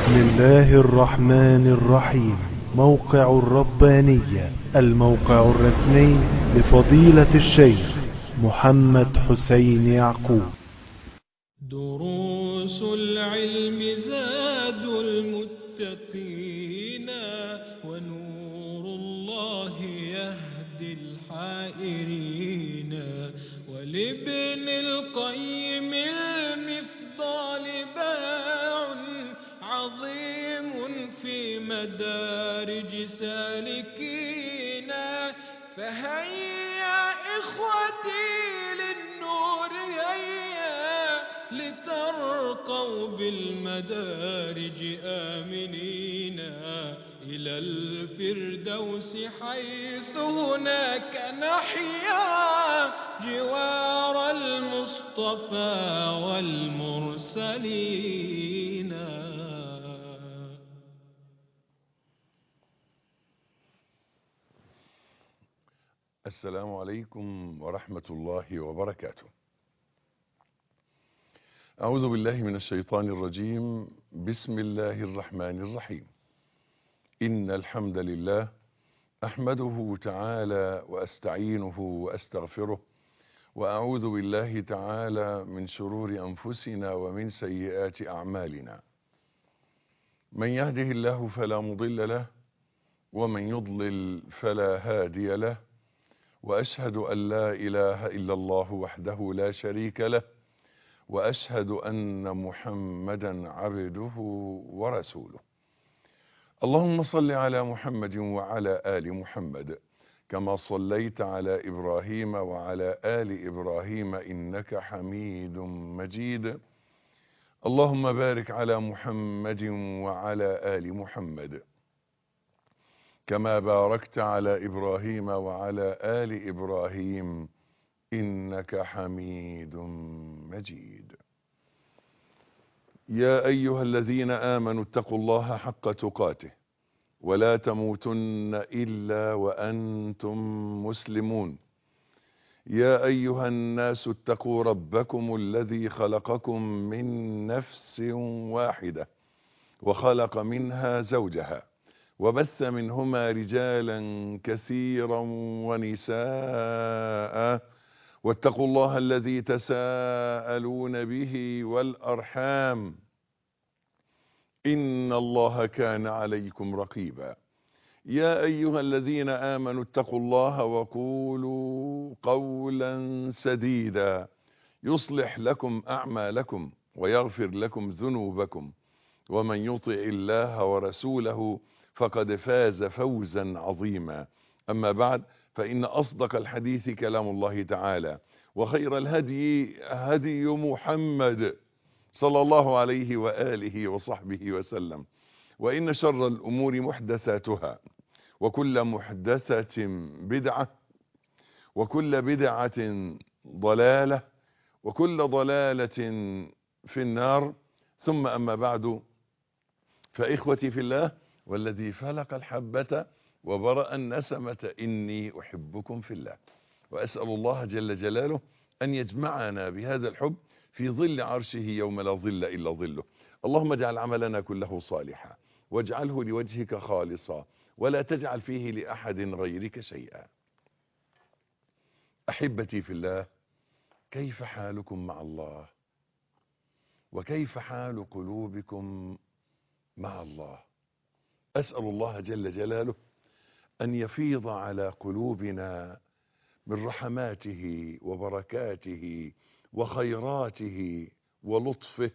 بسم الله الرحمن الرحيم موقع الربانية الموقع الرسمي لفضيلة الشيخ محمد حسين يعقوب دروس العلم زاد المتقين ونور الله يهدي الحائرين ولابن القيم المفضال باع عظيم في مدارج سالكين فهيا إخوتي للنور هيا لترقوا بالمدارج آمنين إلى الفردوس حيث هناك نحيا جوار المصطفى والمرسلين السلام عليكم ورحمة الله وبركاته أعوذ بالله من الشيطان الرجيم بسم الله الرحمن الرحيم إن الحمد لله أحمده تعالى وأستعينه وأستغفره وأعوذ بالله تعالى من شرور أنفسنا ومن سيئات أعمالنا من يهده الله فلا مضل له ومن يضلل فلا هادي له واشهد ان لا اله الا الله وحده لا شريك له واشهد ان محمدا عبده ورسوله اللهم صل على محمد وعلى ال محمد كما صليت على ابراهيم وعلى ال ابراهيم انك حميد مجيد اللهم بارك على محمد وعلى ال محمد كما باركت على ابراهيم وعلى ال ابراهيم انك حميد مجيد يا ايها الذين امنوا اتقوا الله حق تقاته ولا تموتن الا وانتم مسلمون يا ايها الناس اتقوا ربكم الذي خلقكم من نفس واحده وخلق منها زوجها وبث منهما رجالا كثيرا ونساء واتقوا الله الذي تساءلون به والارحام ان الله كان عليكم رقيبا يا ايها الذين امنوا اتقوا الله وقولوا قولا سديدا يصلح لكم اعمالكم ويغفر لكم ذنوبكم ومن يطع الله ورسوله فقد فاز فوزا عظيما أما بعد فإن أصدق الحديث كلام الله تعالى وخير الهدي هدي محمد صلى الله عليه وآله وصحبه وسلم وإن شر الأمور محدثاتها وكل محدثة بدعة وكل بدعة ضلالة وكل ضلالة في النار ثم أما بعد فإخوتي في الله والذي فلق الحبة وبرأ النسمة إني أحبكم في الله وأسأل الله جل جلاله أن يجمعنا بهذا الحب في ظل عرشه يوم لا ظل إلا ظله اللهم اجعل عملنا كله صالحا واجعله لوجهك خالصا ولا تجعل فيه لأحد غيرك شيئا أحبتي في الله كيف حالكم مع الله وكيف حال قلوبكم مع الله أسأل الله جل جلاله أن يفيض على قلوبنا من رحماته وبركاته وخيراته ولطفه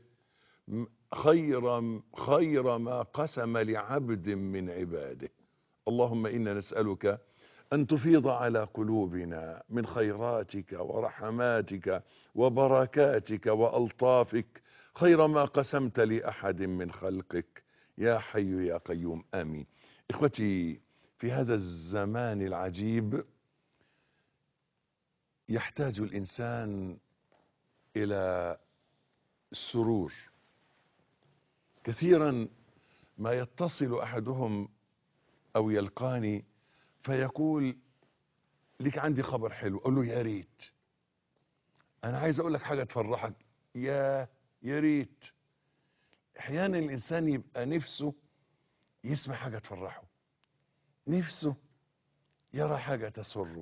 خير خير ما قسم لعبد من عباده اللهم إنا نسألك أن تفيض على قلوبنا من خيراتك ورحماتك وبركاتك وألطافك خير ما قسمت لأحد من خلقك يا حي يا قيوم آمين إخوتي في هذا الزمان العجيب يحتاج الإنسان إلى السرور كثيرا ما يتصل أحدهم أو يلقاني فيقول لك عندي خبر حلو أقول له يا ريت أنا عايز أقول لك حاجة تفرحك يا يا ريت احيانا الانسان يبقى نفسه يسمع حاجه تفرحه نفسه يرى حاجه تسره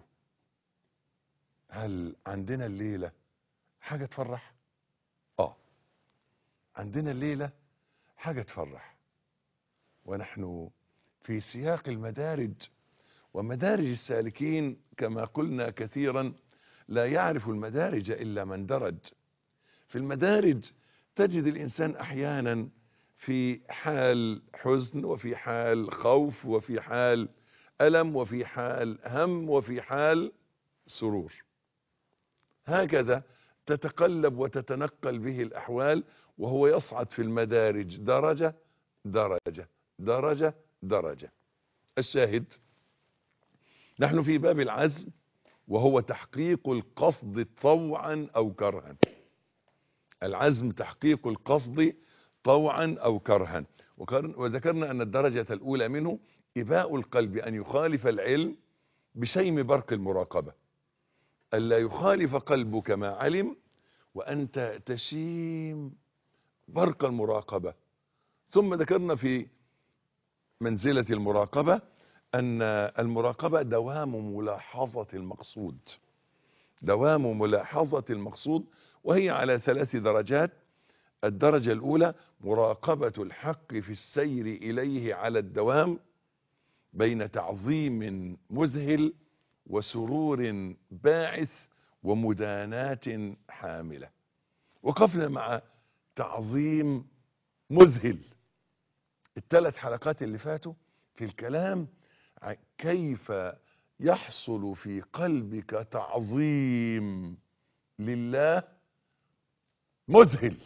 هل عندنا الليله حاجه تفرح اه عندنا الليله حاجه تفرح ونحن في سياق المدارج ومدارج السالكين كما قلنا كثيرا لا يعرف المدارج الا من درج في المدارج تجد الانسان احيانا في حال حزن وفي حال خوف وفي حال الم وفي حال هم وفي حال سرور هكذا تتقلب وتتنقل به الاحوال وهو يصعد في المدارج درجه درجه درجه درجه الشاهد نحن في باب العزم وهو تحقيق القصد طوعا او كرها العزم تحقيق القصد طوعا او كرها وذكرنا ان الدرجة الاولى منه اباء القلب ان يخالف العلم بشيم برق المراقبة الا يخالف قلبك ما علم وانت تشيم برق المراقبة ثم ذكرنا في منزلة المراقبة ان المراقبة دوام ملاحظة المقصود دوام ملاحظة المقصود وهي على ثلاث درجات الدرجة الأولى مراقبة الحق في السير إليه على الدوام بين تعظيم مذهل وسرور باعث ومدانات حاملة وقفنا مع تعظيم مذهل الثلاث حلقات اللي فاتوا في الكلام كيف يحصل في قلبك تعظيم لله مذهل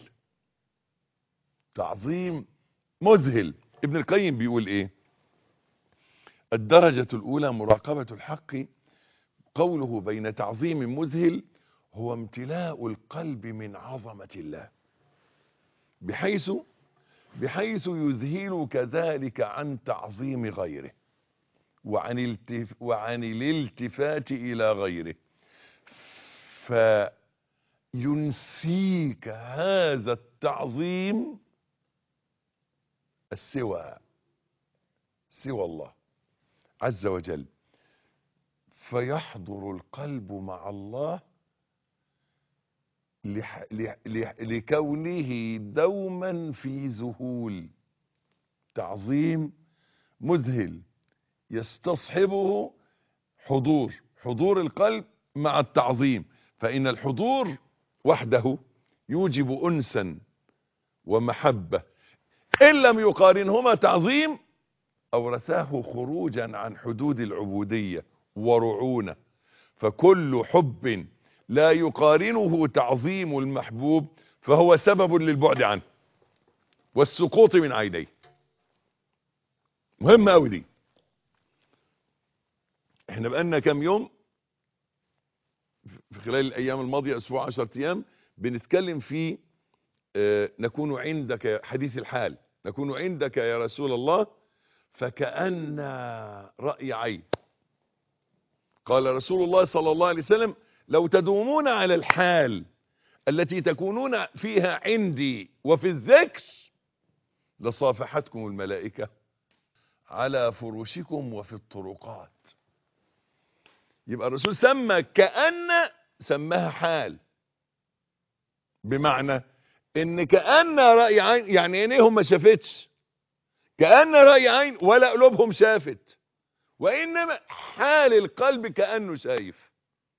تعظيم مذهل ابن القيم بيقول ايه الدرجة الاولى مراقبة الحق قوله بين تعظيم مذهل هو امتلاء القلب من عظمة الله بحيث بحيث يذهلك ذلك عن تعظيم غيره وعن, التف وعن الالتفات الى غيره فينسيك هذا التعظيم السوى سوى الله عز وجل فيحضر القلب مع الله لح لح لكونه دوما في ذهول تعظيم مذهل يستصحبه حضور حضور القلب مع التعظيم فإن الحضور وحده يوجب أنسا ومحبة إن لم يقارنهما تعظيم أورثاه خروجا عن حدود العبودية ورعونة فكل حب لا يقارنه تعظيم المحبوب فهو سبب للبعد عنه والسقوط من عينيه مهمة قوي دي احنا بقالنا كام يوم في خلال الايام الماضيه اسبوع 10 ايام بنتكلم في اه نكون عندك حديث الحال نكون عندك يا رسول الله فكأن رأي عين قال رسول الله صلى الله عليه وسلم لو تدومون على الحال التي تكونون فيها عندي وفي الذكر لصافحتكم الملائكة على فرشكم وفي الطرقات يبقى الرسول سمى كأن سماها حال بمعنى ان كأن رأي عين يعني عينيهم ما شافتش كأن رأي عين ولا قلوبهم شافت وإنما حال القلب كأنه شايف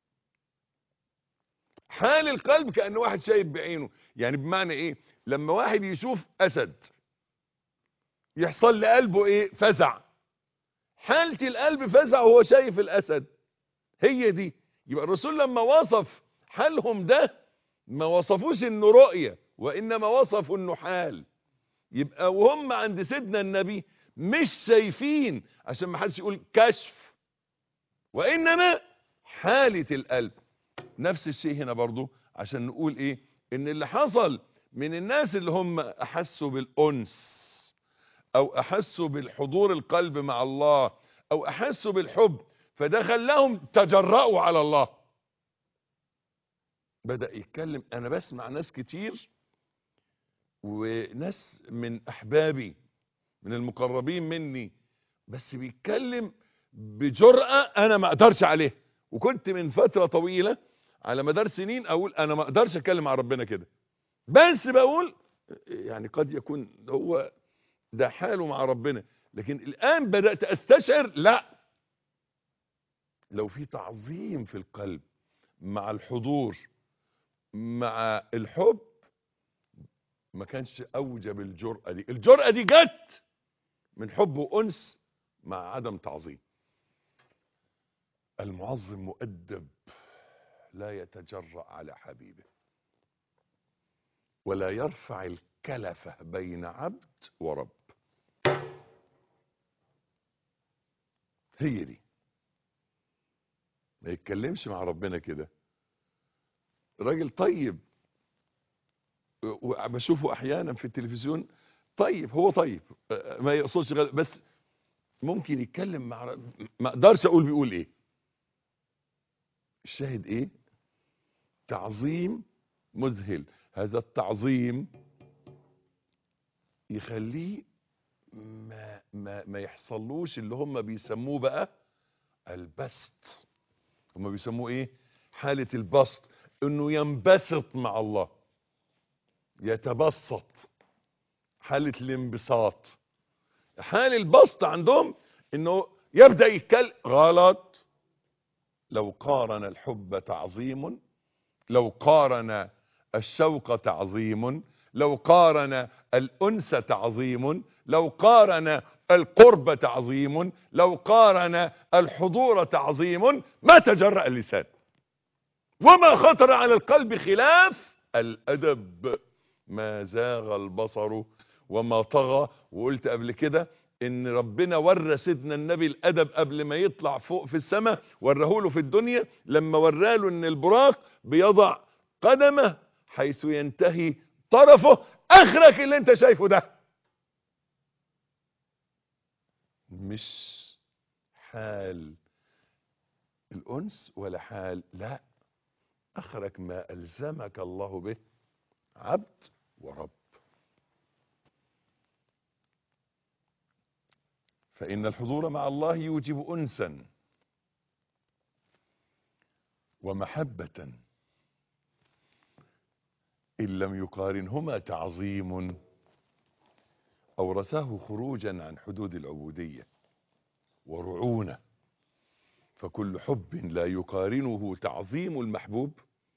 حال القلب كأنه واحد شايف بعينه يعني بمعنى ايه لما واحد يشوف أسد يحصل لقلبه ايه فزع حالة القلب فزع وهو شايف الأسد هي دي يبقى الرسول لما وصف حالهم ده ما وصفوش انه رؤية وانما وصفوا انه حال يبقى وهم عند سيدنا النبي مش شايفين عشان ما حدش يقول كشف وانما حالة القلب نفس الشيء هنا برضو عشان نقول ايه ان اللي حصل من الناس اللي هم احسوا بالانس او احسوا بالحضور القلب مع الله او احسوا بالحب فده خلاهم تجرأوا على الله بدأ يتكلم انا بسمع ناس كتير وناس من احبابي من المقربين مني بس بيتكلم بجرأة انا ما اقدرش عليها وكنت من فترة طويلة على مدار سنين اقول انا ما اقدرش اتكلم مع ربنا كده بس بقول يعني قد يكون هو ده حاله مع ربنا لكن الان بدأت استشعر لا لو في تعظيم في القلب مع الحضور مع الحب ما كانش اوجب الجرأة دي الجرأة دي جت من حب وانس مع عدم تعظيم المعظم مؤدب لا يتجرأ على حبيبه ولا يرفع الكلفة بين عبد ورب هي دي ما يتكلمش مع ربنا كده راجل طيب وبشوفه احيانا في التلفزيون طيب هو طيب ما يقصدش غير بس ممكن يتكلم مع رب- ما اقدرش اقول بيقول ايه الشاهد ايه تعظيم مذهل هذا التعظيم يخليه ما ما ما يحصلوش اللي هم بيسموه بقى البسط هم بيسموه ايه حالة البسط انه ينبسط مع الله يتبسط حالة الانبساط حال البسط عندهم انه يبدأ يتكلم غلط لو قارن الحب تعظيم لو قارن الشوق تعظيم لو قارن الأنس تعظيم لو قارن القرب تعظيم لو قارن الحضور تعظيم ما تجرأ اللسان وما خطر على القلب خلاف الأدب ما زاغ البصر وما طغى وقلت قبل كده ان ربنا ورى سيدنا النبي الادب قبل ما يطلع فوق في السماء وراه له في الدنيا لما وراله ان البراق بيضع قدمه حيث ينتهي طرفه اخرك اللي انت شايفه ده مش حال الانس ولا حال لا اخرك ما الزمك الله به عبد ورب فإن الحضور مع الله يوجب أنسا ومحبة إن لم يقارنهما تعظيم أورثاه خروجا عن حدود العبودية ورعونة فكل حب لا يقارنه تعظيم المحبوب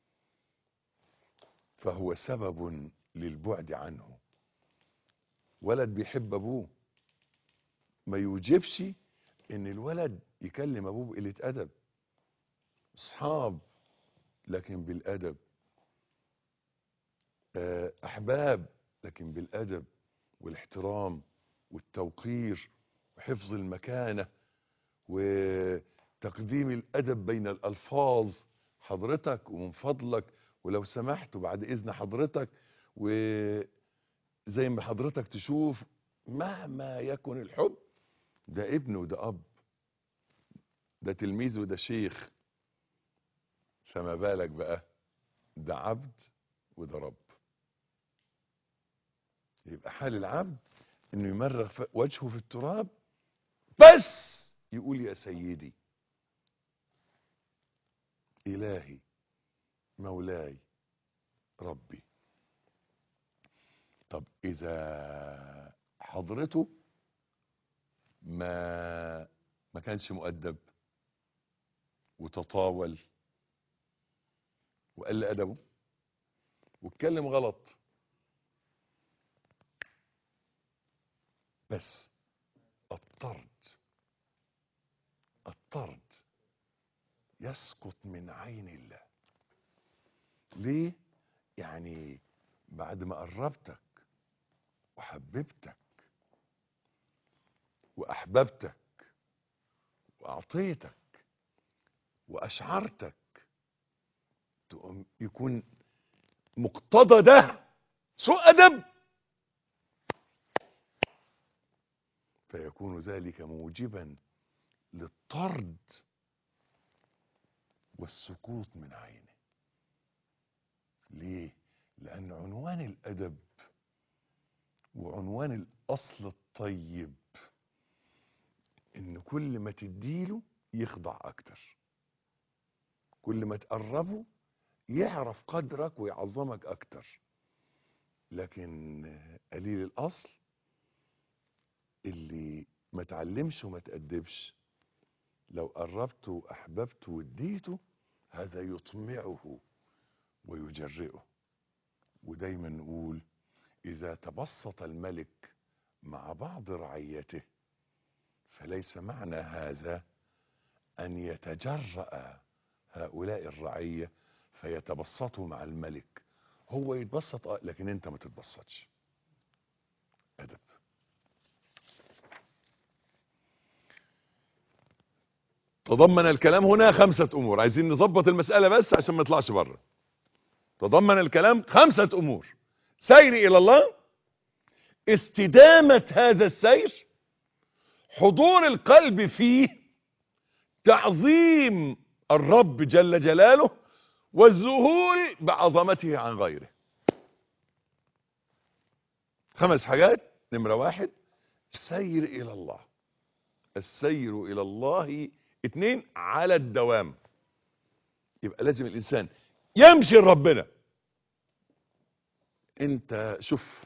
فهو سبب للبعد عنه ولد بيحب أبوه ما يوجبش ان الولد يكلم ابوه بقلة ادب اصحاب لكن بالادب آه، احباب لكن بالادب والاحترام والتوقير وحفظ المكانة وتقديم الادب بين الالفاظ حضرتك ومن فضلك ولو سمحت وبعد اذن حضرتك وزي ما حضرتك تشوف مهما يكن الحب ده ابن وده اب ده تلميذ وده شيخ فما بالك بقى ده عبد وده رب يبقى حال العبد انه يمرغ ف- وجهه في التراب بس يقول يا سيدي الهي مولاي ربي طب اذا حضرته ما ما كانش مؤدب وتطاول وقل ادبه واتكلم غلط بس الطرد الطرد يسقط من عين الله ليه يعني بعد ما قربتك وحببتك واحببتك واعطيتك واشعرتك تقوم يكون مقتضى ده سوء ادب فيكون ذلك موجبا للطرد والسقوط من عينه ليه لان عنوان الادب وعنوان الأصل الطيب إن كل ما تديله يخضع أكتر كل ما تقربه يعرف قدرك ويعظمك أكتر لكن قليل الأصل اللي ما تعلمش وما تأدبش لو قربته وأحببته واديته هذا يطمعه ويجرئه ودايما نقول إذا تبسط الملك مع بعض رعيته فليس معنى هذا أن يتجرأ هؤلاء الرعية فيتبسطوا مع الملك هو يتبسط آه، لكن انت ما تتبسطش أدب تضمن الكلام هنا خمسة أمور عايزين نظبط المسألة بس عشان ما نطلعش بره تضمن الكلام خمسة أمور سير إلى الله استدامة هذا السير حضور القلب فيه تعظيم الرب جل جلاله والذهول بعظمته عن غيره خمس حاجات نمرة واحد السير إلى الله السير إلى الله اتنين على الدوام يبقى لازم الإنسان يمشي لربنا انت شوف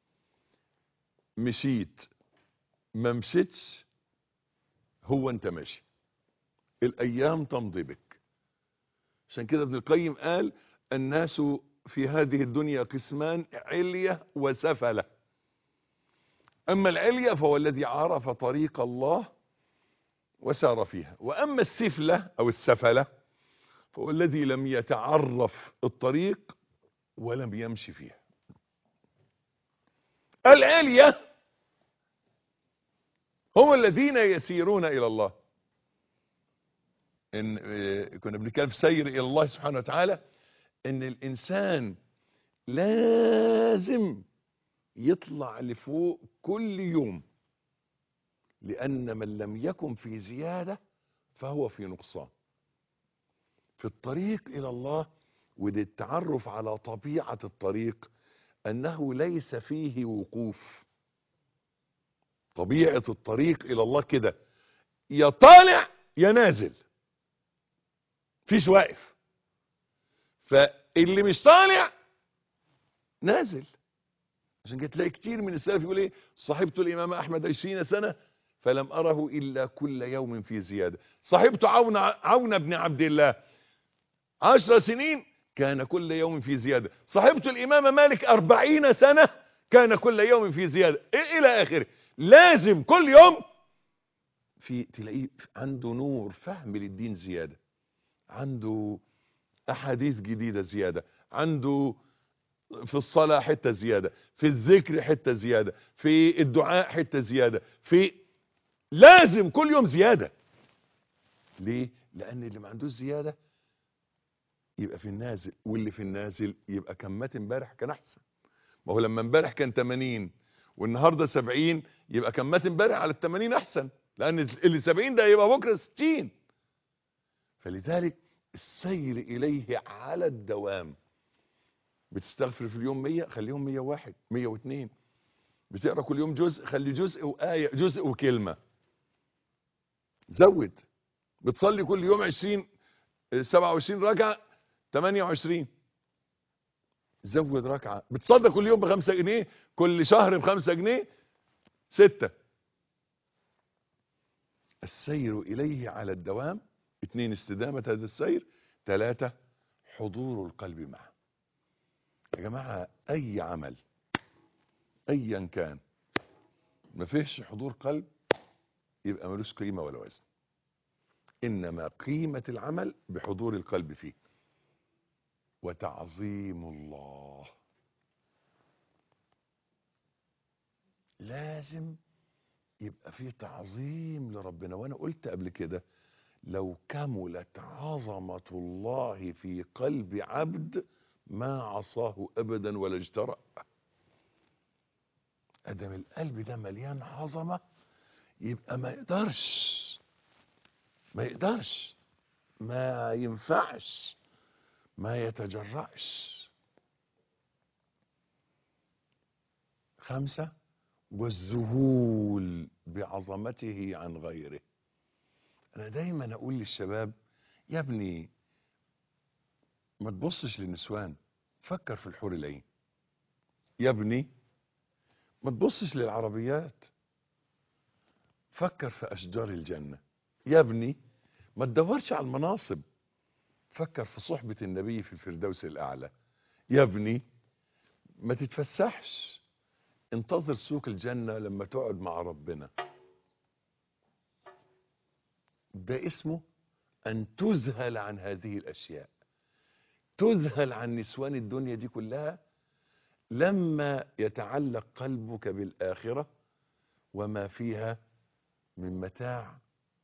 مشيت ما مشيتش هو انت ماشي الايام تمضي بك عشان كده ابن القيم قال الناس في هذه الدنيا قسمان علية وسفلة اما العلية فهو الذي عرف طريق الله وسار فيها واما السفلة او السفلة فهو الذي لم يتعرف الطريق ولم يمشي فيها العلية هم الذين يسيرون الى الله ان آه، كنا بنتكلم في سير الى الله سبحانه وتعالى ان الانسان لازم يطلع لفوق كل يوم لان من لم يكن في زيادة فهو في نقصان في الطريق الى الله وده التعرف على طبيعة الطريق انه ليس فيه وقوف طبيعة الطريق الى الله كده يا طالع يا نازل فيش واقف فاللي مش طالع نازل عشان كده تلاقي كتير من السلف يقول ايه صاحبت الامام احمد 20 سنه فلم اره الا كل يوم في زياده صاحبت عون عون بن عبد الله عشر سنين كان كل يوم في زياده صاحبت الامام مالك أربعين سنه كان كل يوم في زياده إيه الى اخره لازم كل يوم في تلاقيه عنده نور فهم للدين زياده عنده احاديث جديده زياده عنده في الصلاه حته زياده في الذكر حته زياده في الدعاء حته زياده في لازم كل يوم زياده ليه لان اللي ما عندوش زياده يبقى في النازل واللي في النازل يبقى كان مات امبارح كان احسن ما هو لما امبارح كان 80 والنهارده 70 يبقى كان مات امبارح على ال 80 احسن لان اللي 70 ده يبقى بكره 60 فلذلك السير اليه على الدوام بتستغفر في اليوم 100 خليهم 101 102 بتقرا كل يوم جزء خلي جزء وايه جزء وكلمه زود بتصلي كل يوم 20 27 ركعه 28 زود ركعه بتصدق كل يوم بخمسة جنيه كل شهر بخمسة جنيه ستة السير اليه على الدوام اثنين استدامة هذا السير ثلاثة حضور القلب معه يا جماعة اي عمل ايا كان ما فيهش حضور قلب يبقى ملوش قيمة ولا وزن انما قيمة العمل بحضور القلب فيه وتعظيم الله لازم يبقى فيه تعظيم لربنا وانا قلت قبل كده لو كملت عظمة الله في قلب عبد ما عصاه ابدا ولا اجترأ ادم القلب ده مليان عظمة يبقى ما يقدرش ما يقدرش ما ينفعش ما يتجرأش خمسة والذهول بعظمته عن غيره انا دايما اقول للشباب يا ابني ما تبصش للنسوان فكر في الحور العين يا ابني ما تبصش للعربيات فكر في اشجار الجنه يا ابني ما تدورش على المناصب فكر في صحبه النبي في الفردوس الاعلى يا ابني ما تتفسحش انتظر سوق الجنه لما تقعد مع ربنا ده اسمه ان تذهل عن هذه الاشياء تذهل عن نسوان الدنيا دي كلها لما يتعلق قلبك بالاخره وما فيها من متاع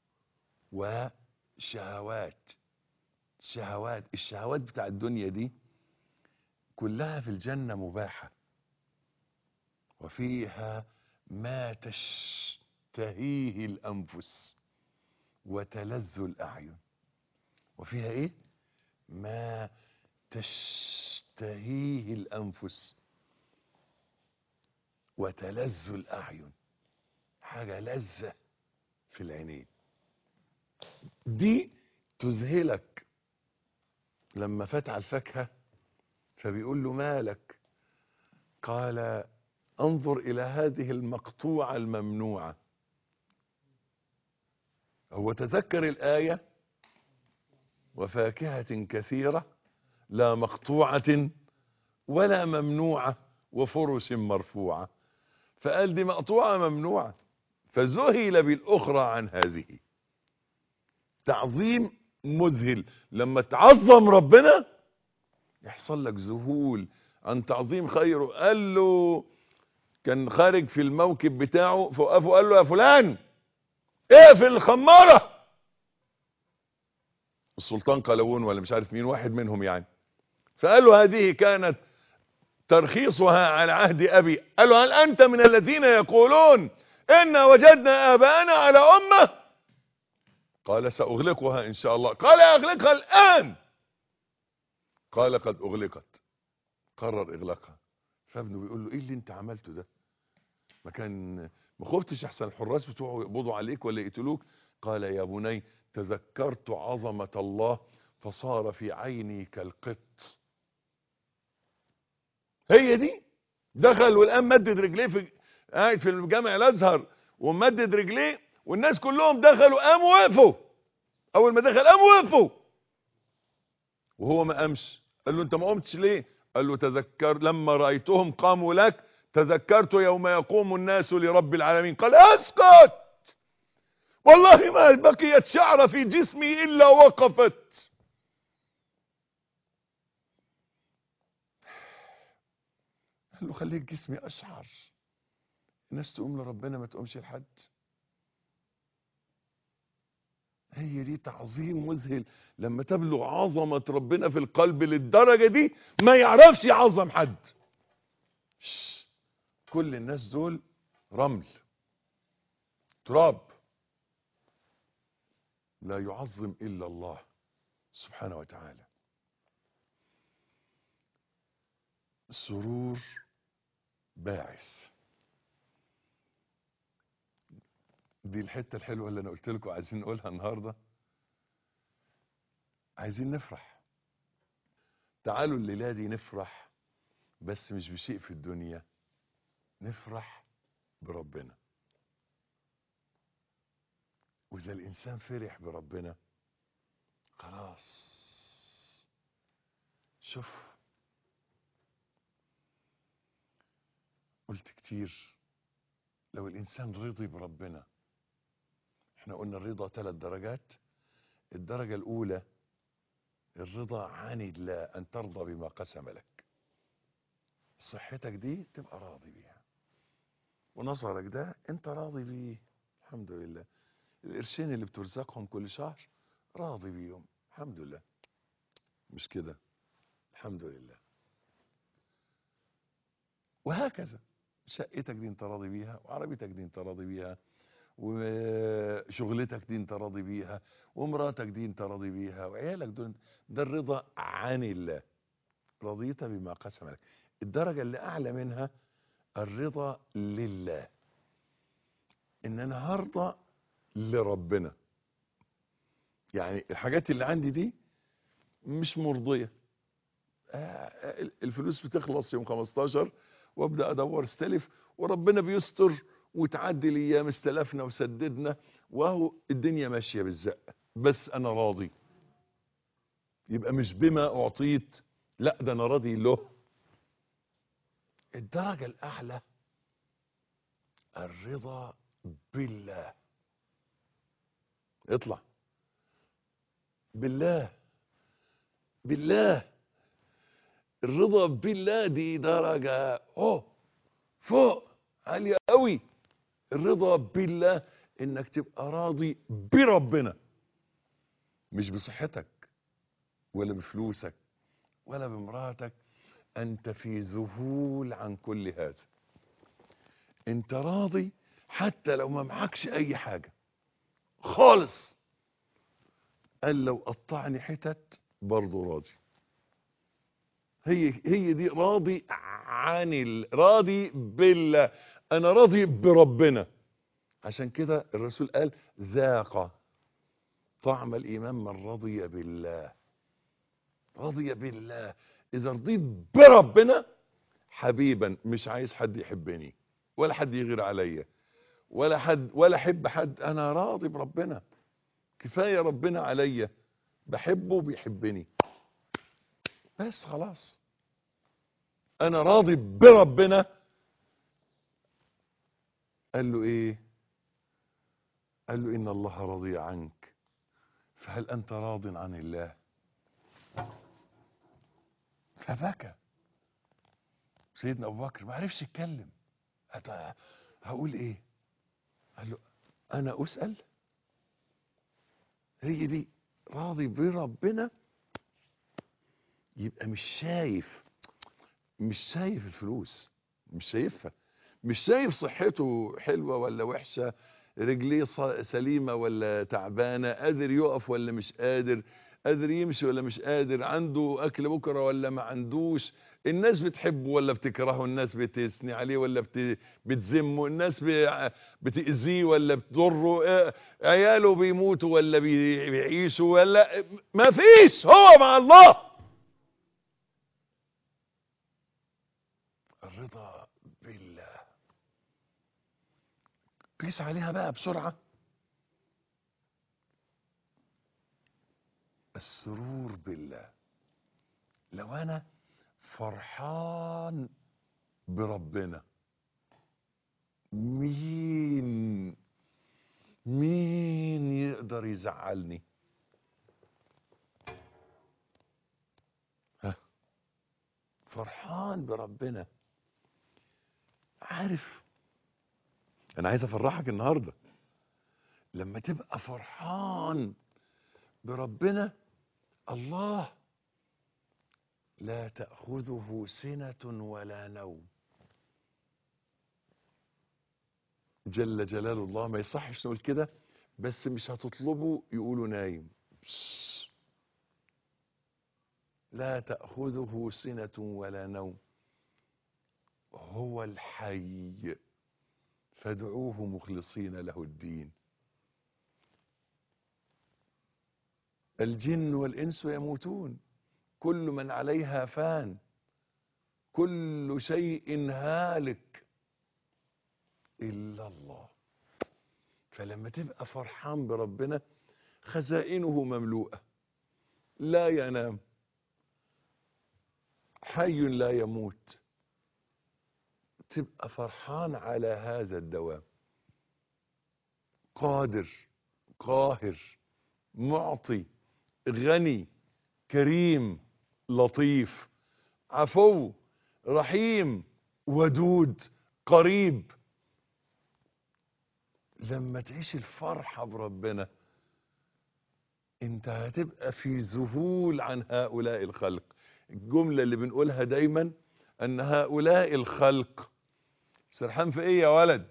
وشهوات شهوات الشهوات بتاع الدنيا دي كلها في الجنه مباحه وفيها ما تشتهيه الانفس وتلذ الاعين وفيها ايه ما تشتهيه الانفس وتلذ الاعين حاجه لذه في العينين دي تذهلك لما فتح الفاكهه فبيقول له مالك قال انظر الى هذه المقطوعه الممنوعه هو تذكر الايه وفاكهه كثيره لا مقطوعه ولا ممنوعه وفرش مرفوعه فقال دي مقطوعه ممنوعه فذهل بالاخرى عن هذه تعظيم مذهل لما تعظم ربنا يحصل لك ذهول عن تعظيم خيره قال له كان خارج في الموكب بتاعه فوقفه قال له يا فلان اقفل الخماره السلطان قلاوون ولا مش عارف مين واحد منهم يعني فقال له هذه كانت ترخيصها على عهد ابي قال له هل انت من الذين يقولون انا وجدنا اباءنا على امه قال ساغلقها ان شاء الله قال اغلقها الان قال قد اغلقت قرر اغلاقها فابنه بيقول له ايه اللي انت عملته ده ما كان ما خفتش احسن الحراس بتوعه يقبضوا عليك ولا يقتلوك قال يا بني تذكرت عظمة الله فصار في عيني كالقط هي دي دخل والان مدد رجليه في قاعد في الجامع الازهر ومدد رجليه والناس كلهم دخلوا قاموا وقفوا اول ما دخل قاموا وقفوا وهو ما قامش قال له انت ما قمتش ليه قال له تذكر لما رايتهم قاموا لك تذكرت يوم يقوم الناس لرب العالمين قال اسكت والله ما بقيت شعره في جسمي الا وقفت قال له خليك جسمي اشعر الناس تقوم لربنا ما تقومش لحد هي دي تعظيم مذهل لما تبلغ عظمة ربنا في القلب للدرجة دي ما يعرفش يعظم حد شش. كل الناس دول رمل تراب لا يعظم إلا الله سبحانه وتعالى السرور باعث دي الحته الحلوه اللي انا قلت لكم عايزين نقولها النهارده عايزين نفرح تعالوا الليله دي نفرح بس مش بشيء في الدنيا نفرح بربنا واذا الانسان فرح بربنا خلاص شوف قلت كتير لو الانسان رضي بربنا احنا قلنا الرضا ثلاث درجات الدرجة الاولى الرضا عن الله ان ترضى بما قسم لك صحتك دي تبقى راضي بيها ونظرك ده انت راضي بيه الحمد لله القرشين اللي بترزقهم كل شهر راضي بيهم الحمد لله مش كده الحمد لله وهكذا شقتك دي انت راضي بيها وعربيتك دي انت راضي بيها وشغلتك دي انت راضي بيها ومراتك دي انت راضي بيها وعيالك دول ده الرضا عن الله رضيت بما قسم لك الدرجة اللي أعلى منها الرضا لله ان انا هرضى لربنا يعني الحاجات اللي عندي دي مش مرضية آه، الفلوس بتخلص يوم 15 وابدا ادور استلف وربنا بيستر وتعدي الايام استلفنا وسددنا وهو الدنيا ماشيه بالزق بس انا راضي يبقى مش بما اعطيت لا ده انا راضي له الدرجه الاعلى الرضا بالله اطلع بالله بالله الرضا بالله دي درجة اوه فوق عالية قوي الرضا بالله انك تبقى راضي بربنا مش بصحتك ولا بفلوسك ولا بمراتك انت في ذهول عن كل هذا انت راضي حتى لو ما معكش اي حاجة خالص قال لو قطعني حتت برضه راضي هي هي دي راضي عن ال... راضي بالله انا راضي بربنا عشان كده الرسول قال ذاق طعم الايمان من رضي بالله رضي بالله اذا رضيت بربنا حبيبا مش عايز حد يحبني ولا حد يغير عليا ولا حد ولا احب حد انا راضي بربنا كفايه ربنا عليا بحبه وبيحبني بس خلاص انا راضي بربنا قال له ايه قال له ان الله رضي عنك فهل انت راض عن الله فبكى سيدنا ابو بكر ما عرفش يتكلم هت- هقول ايه قال له انا اسال هي دي راضي بربنا يبقى مش شايف مش شايف الفلوس مش شايفها مش شايف صحته حلوة ولا وحشة رجليه ص- سليمة ولا تعبانة قادر يقف ولا مش قادر قادر يمشي ولا مش قادر عنده أكل بكرة ولا ما عندوش الناس بتحبه ولا بتكرهه الناس بتثني عليه ولا بت... بتذمه الناس ب... بتأذيه ولا بتضره آه، عياله بيموتوا ولا بي- بيعيشوا ولا ما فيش هو مع الله الرضا بالله قيس عليها بقى بسرعة السرور بالله لو انا فرحان بربنا مين مين يقدر يزعلني ها فرحان بربنا عارف انا عايز افرحك النهارده لما تبقى فرحان بربنا الله لا تأخذه سنة ولا نوم جل جلال الله ما يصحش نقول كده بس مش هتطلبه يقولوا نايم بس. لا تأخذه سنة ولا نوم هو الحي فادعوه مخلصين له الدين الجن والإنس يموتون كل من عليها فان كل شيء هالك إلا الله فلما تبقى فرحان بربنا خزائنه مملوءة لا ينام حي لا يموت تبقى فرحان على هذا الدوام قادر قاهر معطي غني كريم لطيف عفو رحيم ودود قريب لما تعيش الفرحة بربنا انت هتبقى في ذهول عن هؤلاء الخلق الجملة اللي بنقولها دايما ان هؤلاء الخلق سرحان في ايه يا ولد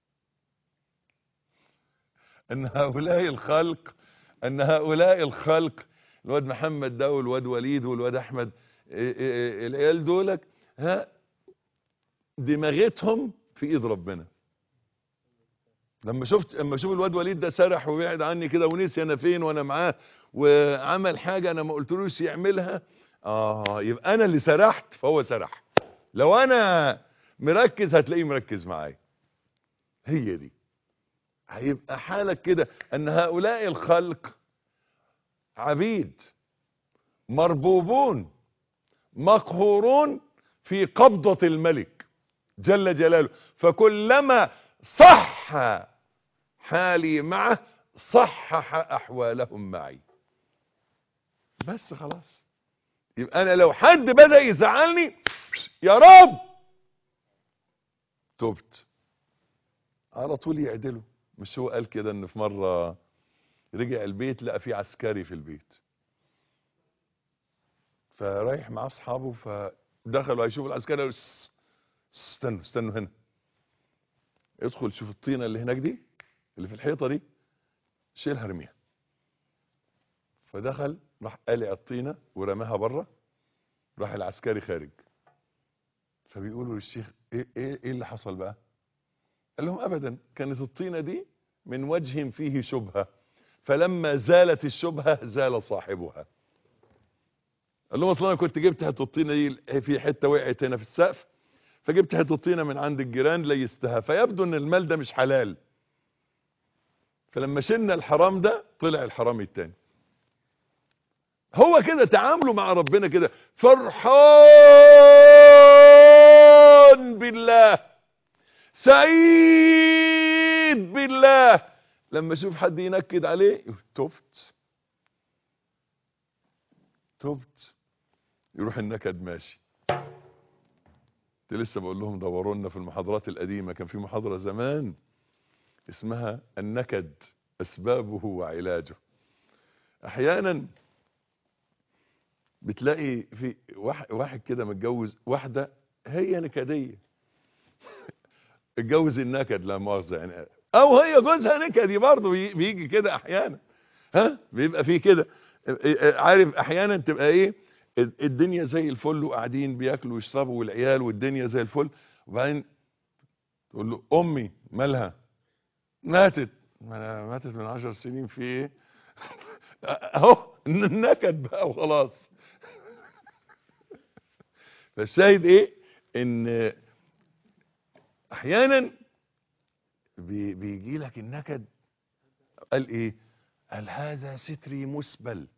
ان هؤلاء الخلق ان هؤلاء الخلق الواد محمد ده والواد وليد والواد احمد إيه إيه إيه العيال دولك ها دماغتهم في ايد ربنا لما شفت لما اشوف الواد وليد ده سرح وبعد عني كده ونسي انا فين وانا معاه وعمل حاجه انا ما قلتلوش يعملها اه يبقى انا اللي سرحت فهو سرح لو انا مركز هتلاقيه مركز معايا هي دي هيبقى حالك كده ان هؤلاء الخلق عبيد مربوبون مقهورون في قبضة الملك جل جلاله فكلما صح حالي معه صحح احوالهم معي بس خلاص يبقى انا لو حد بدأ يزعلني يا رب تبت على طول يعدله مش هو قال كده ان في مرة رجع البيت لقى فيه عسكري في البيت فرايح مع اصحابه فدخلوا هيشوفوا العسكري قالوا "س- استنوا استنوا هنا ادخل شوف الطينة اللي هناك دي اللي في الحيطة دي شيلها ارميها فدخل راح قلع الطينة ورماها بره راح العسكري خارج فبيقولوا للشيخ ايه ايه ايه اللي حصل بقى قال لهم ابدا كانت الطينة دي من وجه فيه شبهة فلما زالت الشبهة زال صاحبها قال لهم اصلا انا كنت جبت حته الطينه دي في حته وقعت هنا في السقف فجبت حته الطينه من عند الجيران ليستها فيبدو ان المال ده مش حلال فلما شلنا الحرام ده طلع الحرام التاني هو كده تعامله مع ربنا كده فرحان بالله سعيد بالله لما اشوف حد ينكد عليه يقول تبت تبت يروح النكد ماشي كنت لسه بقول لهم دوروا لنا في المحاضرات القديمه كان في محاضره زمان اسمها النكد اسبابه وعلاجه احيانا بتلاقي في واحد, واحد كده متجوز واحده هي نكديه اتجوز النكد لا مؤاخذه يعني او هي جوزها نكدي برضه بي- بيجي كده احيانا ها بيبقى فيه كده عارف احيانا تبقى ايه الدنيا زي الفل وقاعدين بياكلوا ويشربوا والعيال والدنيا زي الفل وبعدين تقول له امي مالها ماتت ما أنا ماتت من عشر سنين في ايه اهو نكد بقى وخلاص فالشاهد ايه ان احيانا بي بيجي لك النكد قال ايه قال هذا ستري مسبل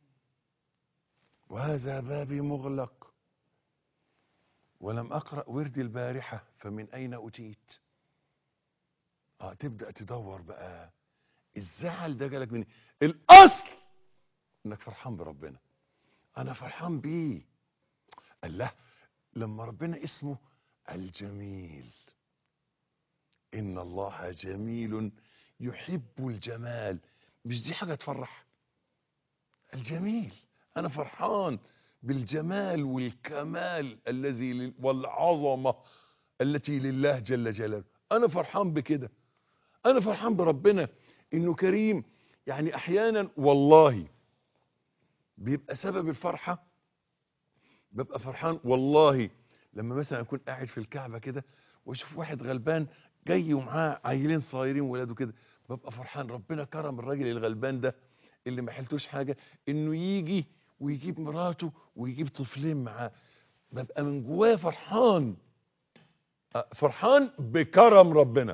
وهذا بابي مغلق ولم اقرا وردي البارحه فمن اين اتيت اه تبدا تدور بقى الزعل ده جالك من الاصل انك فرحان بربنا انا فرحان بيه الله لما ربنا اسمه الجميل ان الله جميل يحب الجمال مش دي حاجه تفرح الجميل انا فرحان بالجمال والكمال الذي لل- والعظمه التي لله جل جلاله انا فرحان بكده انا فرحان بربنا انه كريم يعني احيانا والله بيبقى سبب الفرحه ببقى فرحان والله لما مثلا اكون قاعد في الكعبه كده واشوف واحد غلبان جاي ومعاه عيلين صغيرين ولاده كده ببقى فرحان ربنا كرم الراجل الغلبان ده اللي ما حلتوش حاجه انه يجي ويجيب مراته ويجيب طفلين معاه ببقى من جواه فرحان أه، فرحان بكرم ربنا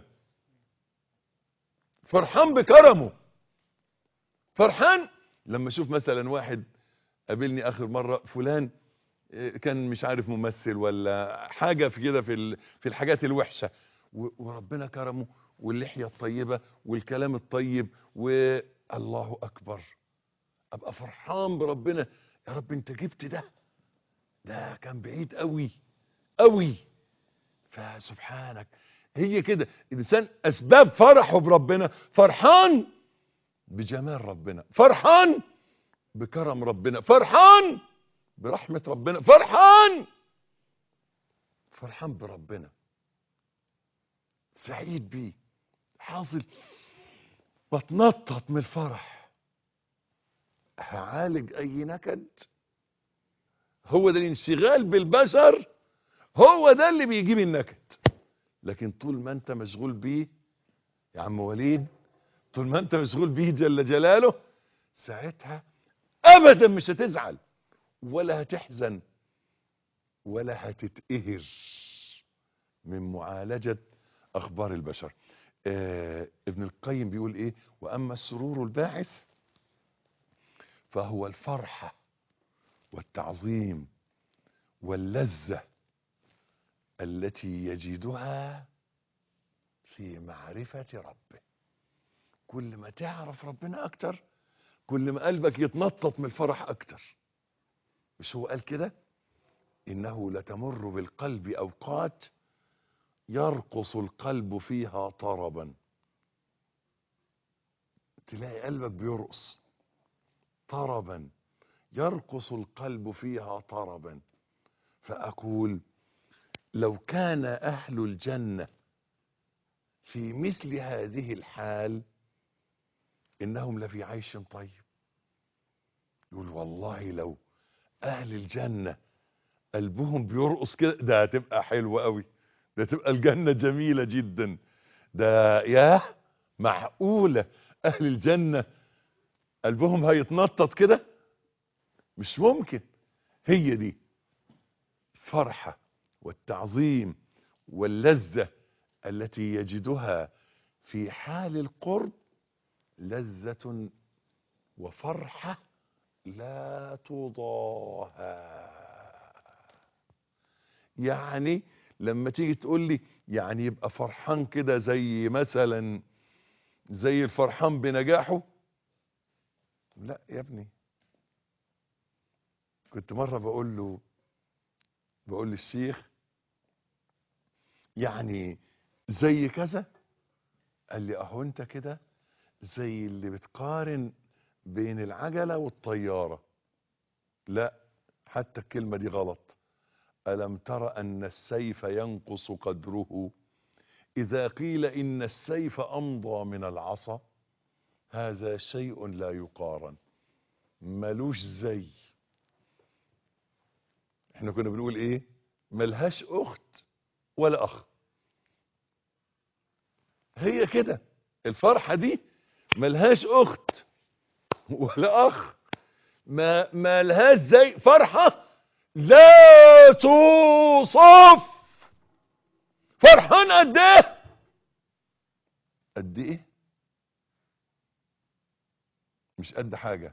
فرحان بكرمه فرحان لما اشوف مثلا واحد قابلني اخر مره فلان إيه، كان مش عارف ممثل ولا حاجه في كده في ال- في الحاجات الوحشه و- وربنا كرمه واللحيه الطيبه والكلام الطيب والله اكبر ابقى فرحان بربنا يا رب انت جبت ده ده كان بعيد قوي قوي فسبحانك هي كده الانسان اسباب فرحه بربنا فرحان بجمال ربنا فرحان بكرم ربنا فرحان برحمة ربنا فرحان فرحان بربنا سعيد بيه حاصل بتنطط من الفرح هعالج اي نكد هو ده الانشغال بالبشر هو ده اللي بيجيب النكد لكن طول ما انت مشغول بيه يا عم وليد طول ما انت مشغول بيه جل جلاله ساعتها ابدا مش هتزعل ولا هتحزن ولا هتتقهر من معالجة اخبار البشر آه ابن القيم بيقول ايه واما السرور الباعث فهو الفرحة والتعظيم واللذة التي يجدها في معرفة ربه كل ما تعرف ربنا اكتر كل ما قلبك يتنطط من الفرح اكتر مش هو قال كده انه لتمر بالقلب اوقات يرقص القلب فيها طربا تلاقي قلبك بيرقص طربا يرقص القلب فيها طربا فاقول لو كان اهل الجنه في مثل هذه الحال انهم لفي عيش طيب يقول والله لو اهل الجنه قلبهم بيرقص كده ده هتبقى حلوه قوي ده تبقى الجنه جميله جدا ده يا معقوله اهل الجنه قلبهم هيتنطط كده مش ممكن هي دي الفرحه والتعظيم واللذه التي يجدها في حال القرب لذة وفرحة لا تضاهى يعني لما تيجي تقول لي يعني يبقى فرحان كده زي مثلا زي الفرحان بنجاحه لا يا ابني كنت مرة بقول له بقول للشيخ يعني زي كذا قال لي اهو انت كده زي اللي بتقارن بين العجلة والطيارة لا حتى الكلمة دي غلط ألم تر أن السيف ينقص قدره إذا قيل إن السيف أمضى من العصا هذا شيء لا يقارن ملوش زي احنا كنا بنقول ايه ملهاش اخت ولا اخ هي كده الفرحة دي ملهاش اخت ولا اخ ما ملهاش زي فرحة لا توصف فرحان قد ايه قد ايه مش قد حاجة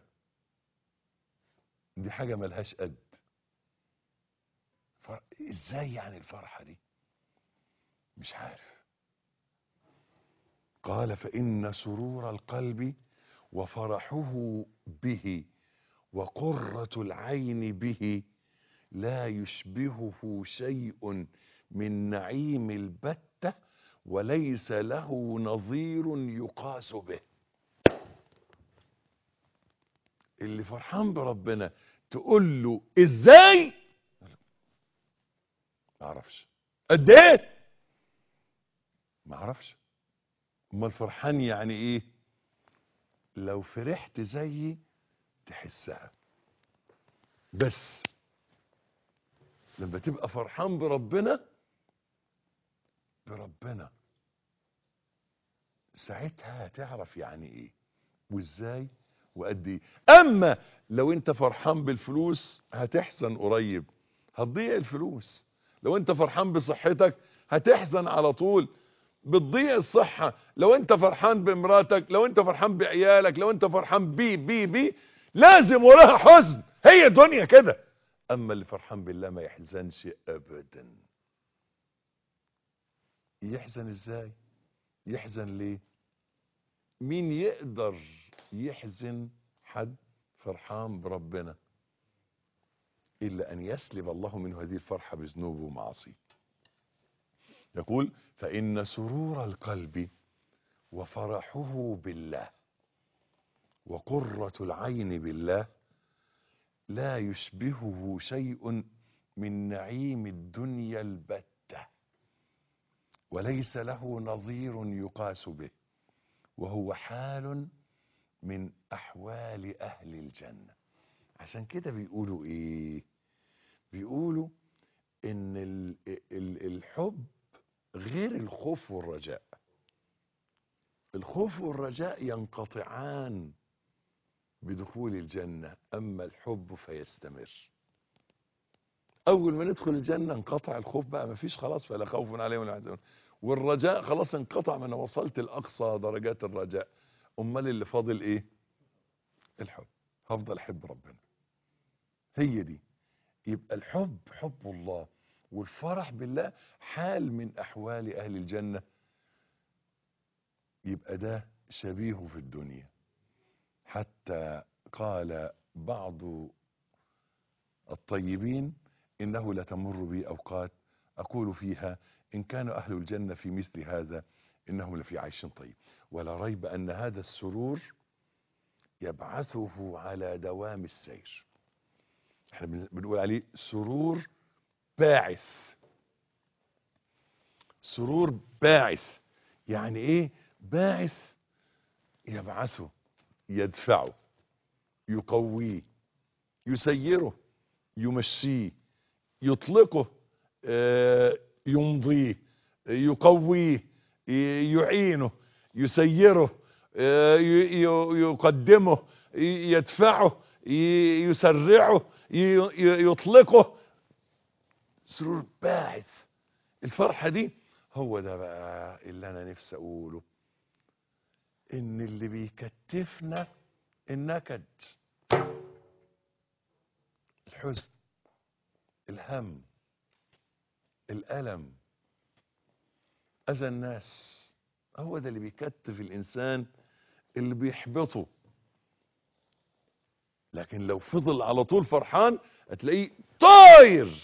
دي حاجة ملهاش قد فر... ازاي يعني الفرحة دي مش عارف قال فإن سرور القلب وفرحه به وقرة العين به لا يشبهه شيء من نعيم البتة وليس له نظير يقاس به اللي فرحان بربنا تقول له ازاي ما اعرفش قد ايه ما اعرفش امال فرحان يعني ايه لو فرحت زيي تحسها بس لما تبقى فرحان بربنا بربنا ساعتها هتعرف يعني ايه وازاي وقد ايه اما لو انت فرحان بالفلوس هتحزن قريب هتضيع الفلوس لو انت فرحان بصحتك هتحزن على طول بتضيع الصحة لو انت فرحان بمراتك لو انت فرحان بعيالك لو انت فرحان بي بي بي لازم وراها حزن هي الدنيا كده اما اللي فرحان بالله ما يحزنش ابدا يحزن ازاي يحزن ليه مين يقدر يحزن حد فرحان بربنا الا ان يسلب الله منه هذه الفرحة بذنوبه ومعاصيه يقول فإن سرور القلب وفرحه بالله وقرة العين بالله لا يشبهه شيء من نعيم الدنيا البتة وليس له نظير يقاس به وهو حال من أحوال أهل الجنة عشان كده بيقولوا إيه بيقولوا إن ال- ال- الحب غير الخوف والرجاء الخوف والرجاء ينقطعان بدخول الجنة أما الحب فيستمر أول ما ندخل الجنة انقطع الخوف بقى مفيش خلاص فلا خوف عليهم ولا يحزنون والرجاء خلاص انقطع ما انا وصلت لأقصى درجات الرجاء أمال اللي فاضل إيه الحب هفضل أحب ربنا هي دي يبقى الحب حب الله والفرح بالله حال من أحوال أهل الجنة يبقى ده شبيه في الدنيا حتى قال بعض الطيبين إنه لتمر بي أوقات أقول فيها إن كان أهل الجنة في مثل هذا إنهم لفي عيش طيب ولا ريب أن هذا السرور يبعثه على دوام السير احنا بنقول عليه سرور باعث سرور باعث يعني ايه باعث يبعثه يدفعه يقويه يسيره يمشيه يطلقه آه، يمضيه يقويه ي- يعينه يسيره آه، ي- ي- يقدمه ي- يدفعه ي- يسرعه ي- ي- يطلقه سرور باعث الفرحة دي هو ده بقى اللي انا نفسي اقوله ان اللي بيكتفنا النكد الحزن الهم الألم أذى الناس هو ده اللي بيكتف الإنسان اللي بيحبطه لكن لو فضل على طول فرحان هتلاقيه طاير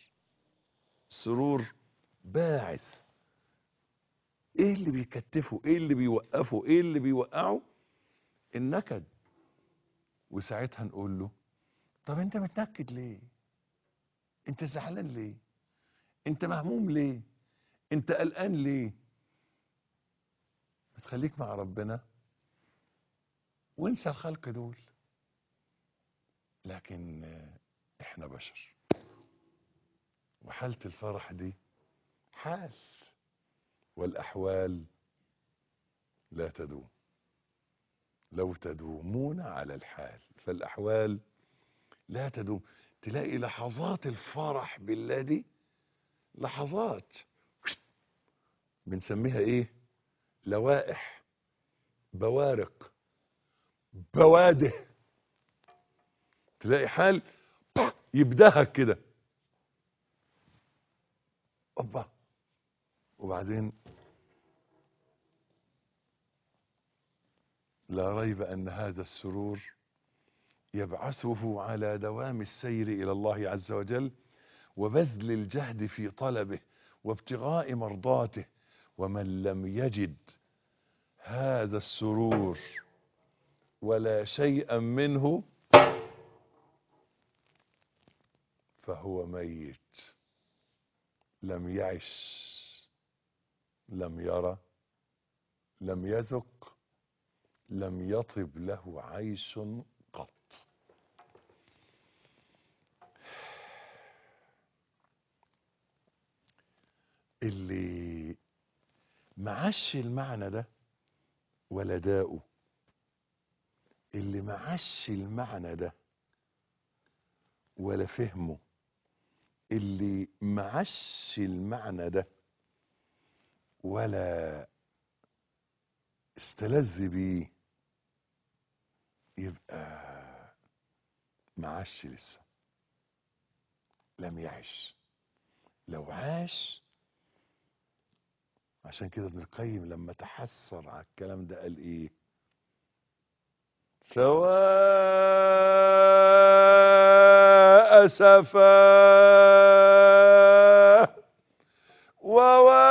سرور باعث ايه اللي بيكتفه ايه اللي بيوقفه ايه اللي بيوقعه النكد وساعتها نقول له طب انت متنكد ليه انت زعلان ليه انت مهموم ليه انت قلقان ليه بتخليك مع ربنا وانسى الخلق دول لكن آه، احنا بشر وحالة الفرح دي حال والأحوال لا تدوم لو تدومون على الحال فالأحوال لا تدوم تلاقي لحظات الفرح بالله دي لحظات بنسميها ايه لوائح بوارق بواده تلاقي حال يبدهك كده اوبا وبعدين لا ريب ان هذا السرور يبعثه على دوام السير الى الله عز وجل وبذل الجهد في طلبه وابتغاء مرضاته ومن لم يجد هذا السرور ولا شيئا منه فهو ميت لم يعش لم يرى لم يذق لم يطب له عيش قط اللي معش المعنى ده ولا داؤه اللي معش المعنى ده ولا فهمه اللي معش المعنى ده ولا استلذ بيه يبقى معاش لسه لم يعش لو عاش عشان كده ابن القيم لما تحسر على الكلام ده قال ايه سواء سفاه ووا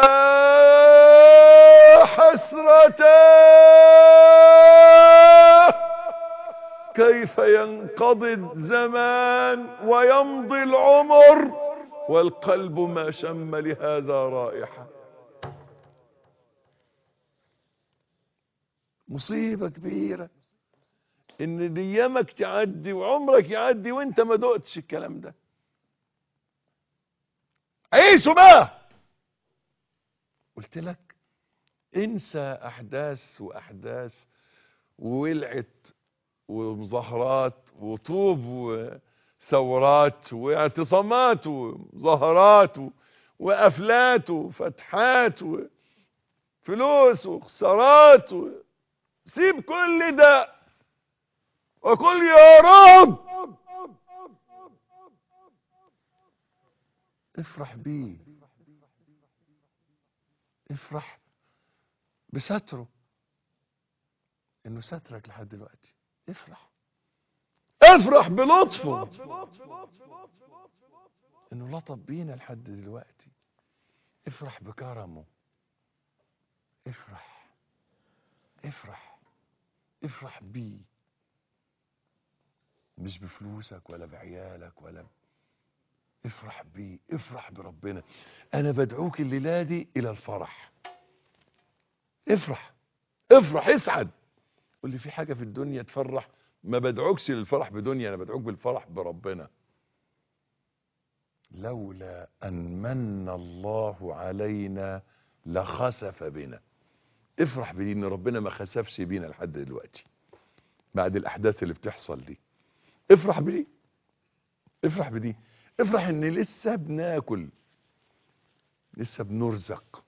حسرتاه كيف ينقضي الزمان ويمضي العمر والقلب ما شم لهذا رائحة مصيبة كبيرة ان ايامك تعدي وعمرك يعدي وانت ما دقتش الكلام ده عيشوا بقى قلت لك انسى احداث واحداث وولعت ومظاهرات وطوب وثورات واعتصامات ومظاهرات و- وقفلات وفتحات وفلوس وخسارات و... سيب كل ده وقل يا رب افرح بيه افرح بستره انه سترك لحد دلوقتي افرح افرح بلطفه انه لطف بينا لحد دلوقتي افرح بكرمه افرح افرح افرح بيه مش بفلوسك ولا بعيالك ولا ب... افرح بيه افرح بربنا انا بدعوك الليله دي الى الفرح افرح افرح اسعد قول لي في حاجه في الدنيا تفرح ما بدعوكش للفرح بدنيا انا بدعوك بالفرح بربنا لولا ان من الله علينا لخسف بنا افرح بدي ان ربنا ما خسفش بينا لحد دلوقتي بعد الاحداث اللي بتحصل دي افرح بدي افرح بدي افرح ان لسه بناكل لسه بنرزق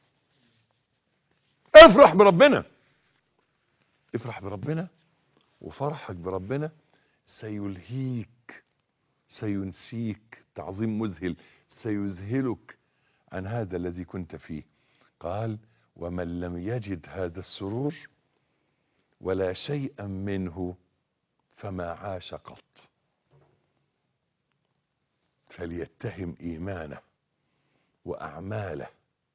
افرح بربنا افرح بربنا وفرحك بربنا سيلهيك سينسيك تعظيم مذهل سيذهلك عن هذا الذي كنت فيه قال ومن لم يجد هذا السرور ولا شيئا منه فما عاش قط فليتهم ايمانه واعماله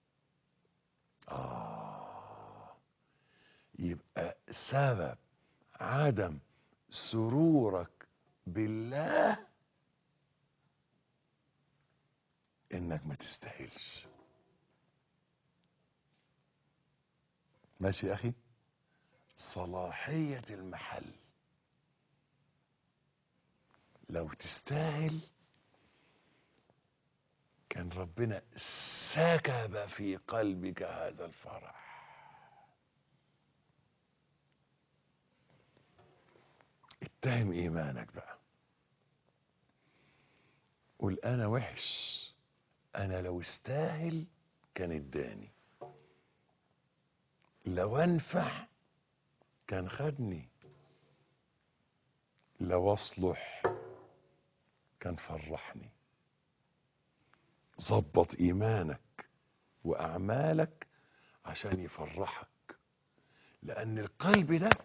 آه يبقى سبب عدم سرورك بالله انك ما تستاهلش ماشي يا اخي صلاحية المحل لو تستاهل كان ربنا سكب في قلبك هذا الفرح اتهم ايمانك بقى قول انا وحش انا لو استاهل كان اداني لو انفع كان خدني لو اصلح كان فرحني ظبط ايمانك واعمالك عشان يفرحك لان القلب ده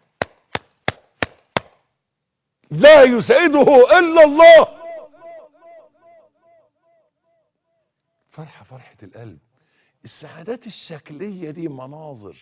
لا يسعده الا الله فرحه فرحه القلب السعادات الشكليه دي مناظر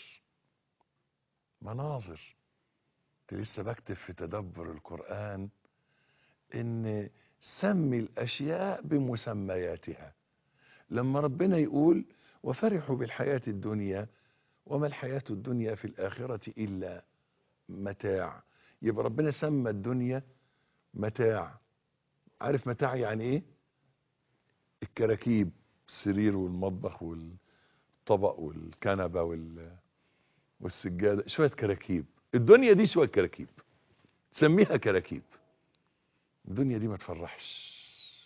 مناظر كنت لسه بكتب في تدبر القران ان سمي الاشياء بمسمياتها لما ربنا يقول وفرحوا بالحياه الدنيا وما الحياه الدنيا في الاخره الا متاع يبقى ربنا سمى الدنيا متاع عارف متاع يعني ايه الكراكيب السرير والمطبخ والطبق والكنبه وال والسجاده شويه كراكيب الدنيا دي شويه كراكيب سميها كراكيب الدنيا دي ما تفرحش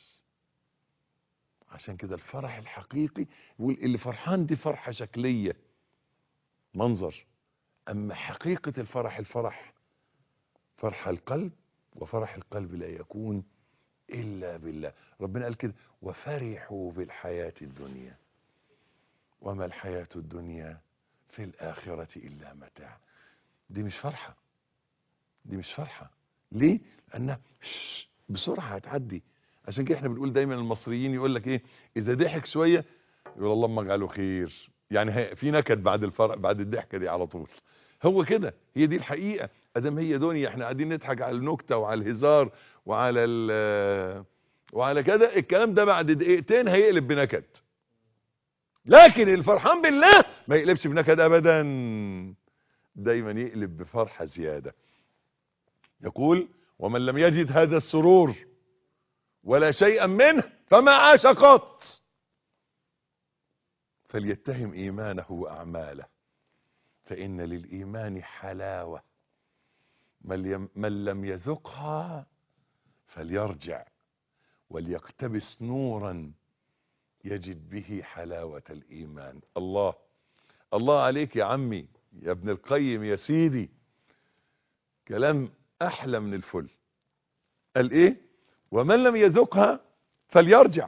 عشان كده الفرح الحقيقي يقول اللي فرحان دي فرحه شكليه منظر اما حقيقه الفرح الفرح فرح القلب وفرح القلب لا يكون الا بالله ربنا قال كده وفرحوا بالحياه الدنيا وما الحياه الدنيا في الاخره الا متاع دي مش فرحه دي مش فرحه ليه لانها شش، بسرعه هتعدي عشان كده احنا بنقول دايما المصريين يقول لك ايه اذا ضحك شويه يقول اللهم اجعله خير يعني هي- في نكد بعد الفرق بعد الضحكه دي على طول هو كده هي دي الحقيقه ادام هي دنيا احنا قاعدين نضحك على النكته وعلى الهزار وعلى ال وعلى كده الكلام ده بعد دقيقتين هيقلب بنكد لكن الفرحان بالله ما يقلبش بنكد ابدا دايما يقلب بفرحه زياده يقول ومن لم يجد هذا السرور ولا شيئا منه فما عاش قط فليتهم ايمانه واعماله فإن للإيمان حلاوة من يم- من لم يذقها فليرجع وليقتبس نورا يجد به حلاوة الإيمان الله الله عليك يا عمي يا ابن القيم يا سيدي كلام أحلى من الفل قال إيه ومن لم يذقها فليرجع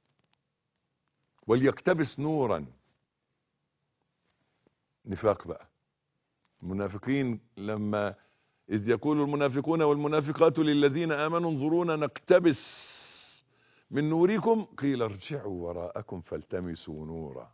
وليقتبس نورا نفاق بقى المنافقين لما إذ يقول المنافقون والمنافقات للذين آمنوا انظرونا نقتبس من نوركم قيل ارجعوا وراءكم فالتمسوا نورا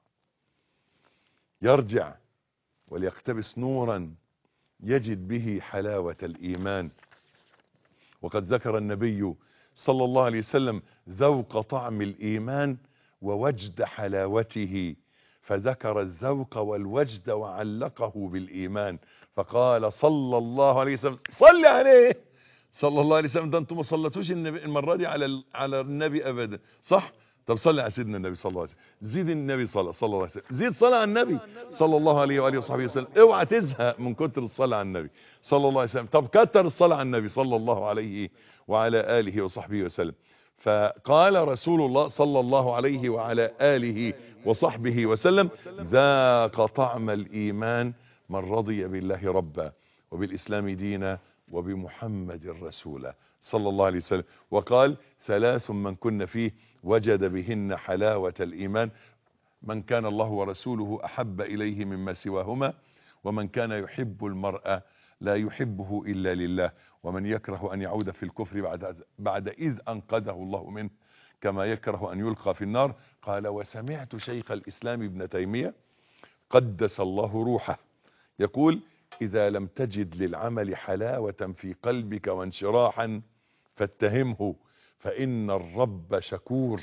يرجع وليقتبس نورا يجد به حلاوة الإيمان وقد ذكر النبي صلى الله عليه وسلم ذوق طعم الإيمان ووجد حلاوته فذكر الذوق والوجد وعلقه بالإيمان فقال صلى الله عليه وسلم صل عليه صلى الله عليه وسلم ده انتم ما صلتوش النبي المره دي على ال- على النبي ابدا صح طب صلي على سيدنا النبي صلى الله عليه وسلم زيد النبي صلى صلى الله عليه وسلم زيد صلاه على النبي صلى الله عليه واله وصحبه وسلم اوعى تزهق من كتر الصلاه على النبي صلى الله عليه وسلم طب كتر الصلاه على النبي صلى الله عليه وعلى اله وصحبه وسلم فقال رسول الله صلى الله عليه وعلى اله وصحبه وسلم ذاق طعم الايمان من رضي بالله ربا وبالاسلام دينا وبمحمد رسولا صلى الله عليه وسلم وقال ثلاث من كن فيه وجد بهن حلاوة الإيمان من كان الله ورسوله أحب إليه مما سواهما ومن كان يحب المرأة لا يحبه إلا لله ومن يكره أن يعود في الكفر بعد, بعد إذ أنقذه الله منه كما يكره أن يلقى في النار قال وسمعت شيخ الإسلام ابن تيمية قدس الله روحه يقول إذا لم تجد للعمل حلاوة في قلبك وانشراحا فاتهمه فإن الرب شكور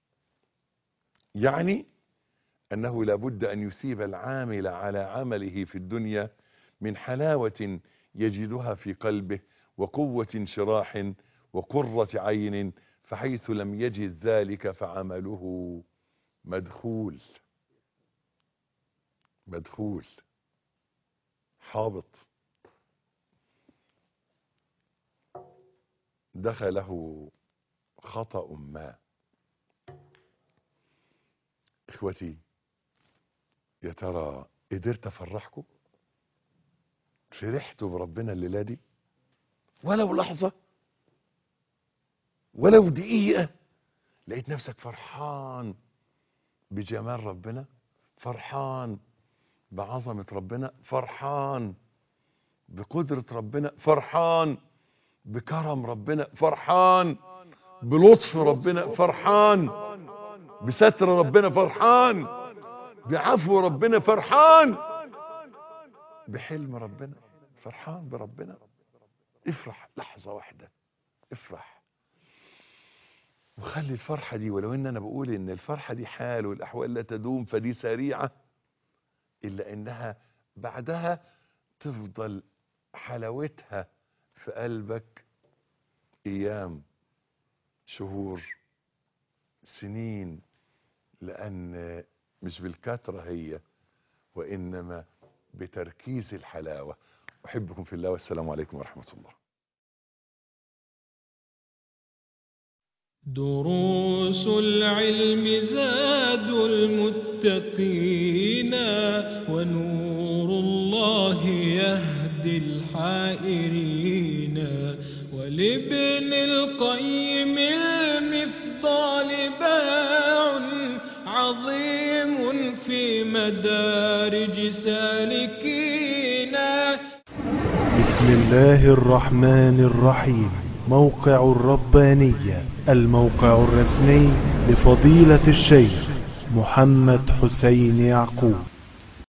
يعني أنه لابد أن يثيب العامل على عمله في الدنيا من حلاوة يجدها في قلبه وقوة انشراح وقرة عين فحيث لم يجد ذلك فعمله مدخول مدخول حابط دخله خطأ ما اخوتي يا ترى قدرت افرحكم فرحتوا بربنا الليله دي ولو لحظه ولو دقيقه لقيت نفسك فرحان بجمال ربنا فرحان بعظمه ربنا فرحان بقدره ربنا فرحان بكرم ربنا فرحان بلطف ربنا فرحان بستر ربنا فرحان بعفو ربنا فرحان بحلم ربنا فرحان بربنا افرح لحظة واحدة افرح وخلي الفرحة دي ولو ان انا بقول ان الفرحة دي حال والاحوال لا تدوم فدي سريعة الا انها بعدها تفضل حلاوتها في قلبك ايام شهور سنين لان مش بالكثرة هي وانما بتركيز الحلاوة احبكم في الله والسلام عليكم ورحمة الله دروس العلم زاد المتقين ونور الله يهدي الحائرين ولابن القيم المفضال باع عظيم في مدارج سالكين بسم الله الرحمن الرحيم موقع الربانية الموقع الرسمي لفضيلة الشيخ محمد حسين يعقوب